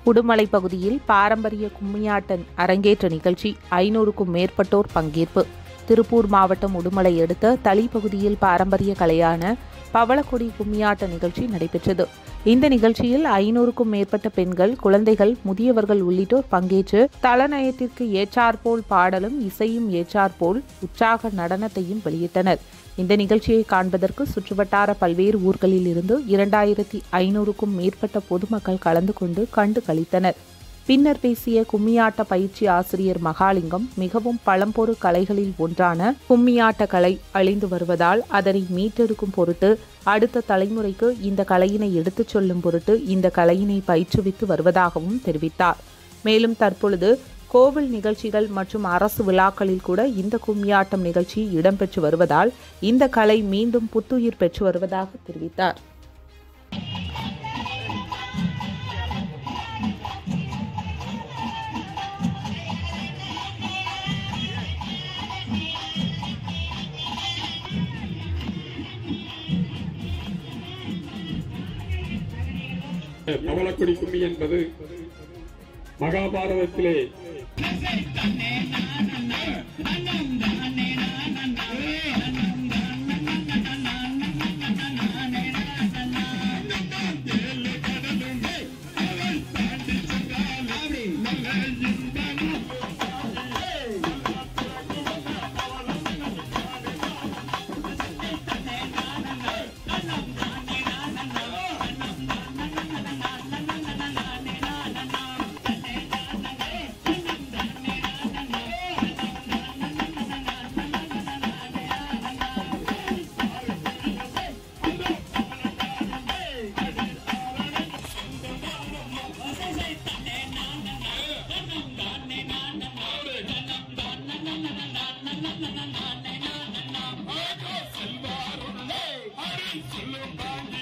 உடுமலை பகுதியில் பாரம்பரிய கும்மியாட்ட அரங்கேற்ற நிகழ்ச்சி ஐநூறுக்கும் மேற்பட்டோர் பங்கேற்பு திருப்பூர் மாவட்டம் உடுமலை அடுத்த தளி பகுதியில் பாரம்பரிய கலையான பவளக்கொடி கும்மியாட்ட நிகழ்ச்சி நடைபெற்றது இந்த நிகழ்ச்சியில் ஐநூறுக்கும் மேற்பட்ட பெண்கள் குழந்தைகள் முதியவர்கள் உள்ளிட்டோர் பங்கேற்று தலநயத்திற்கு ஏற்றாற்போல் பாடலும் இசையும் ஏற்றாற்போல் உற்சாக நடனத்தையும் வெளியிட்டனர் இந்த நிகழ்ச்சியை காண்பதற்கு சுற்றுவட்டார பல்வேறு ஊர்களில் இருந்து இரண்டாயிரத்தி ஐநூறுக்கும் மேற்பட்ட பொதுமக்கள் கலந்து கொண்டு கண்டு களித்தனர் பின்னர் பேசிய கும்மியாட்ட பயிற்சி ஆசிரியர் மகாலிங்கம் மிகவும் பழம்பொரு கலைகளில் ஒன்றான கும்மியாட்ட கலை அழிந்து வருவதால் அதனை மீட்டெடுக்கும் பொருட்டு அடுத்த தலைமுறைக்கு இந்த கலையினை எடுத்துச் சொல்லும் பொருட்டு இந்த கலையினை பயிற்றுவித்து வருவதாகவும் தெரிவித்தார் மேலும் தற்பொழுது கோவில் நிகழ்ச்சிகள் மற்றும் அரசு விழாக்களில் கூட இந்த கும்மியாட்டம் நிகழ்ச்சி இடம்பெற்று வருவதால் இந்த கலை மீண்டும் புத்துயிர் பெற்று வருவதாக தெரிவித்தார் பவளக்குடி கும்மி என்பது மகாபாரதத்திலே சொல்லும் பாண்டி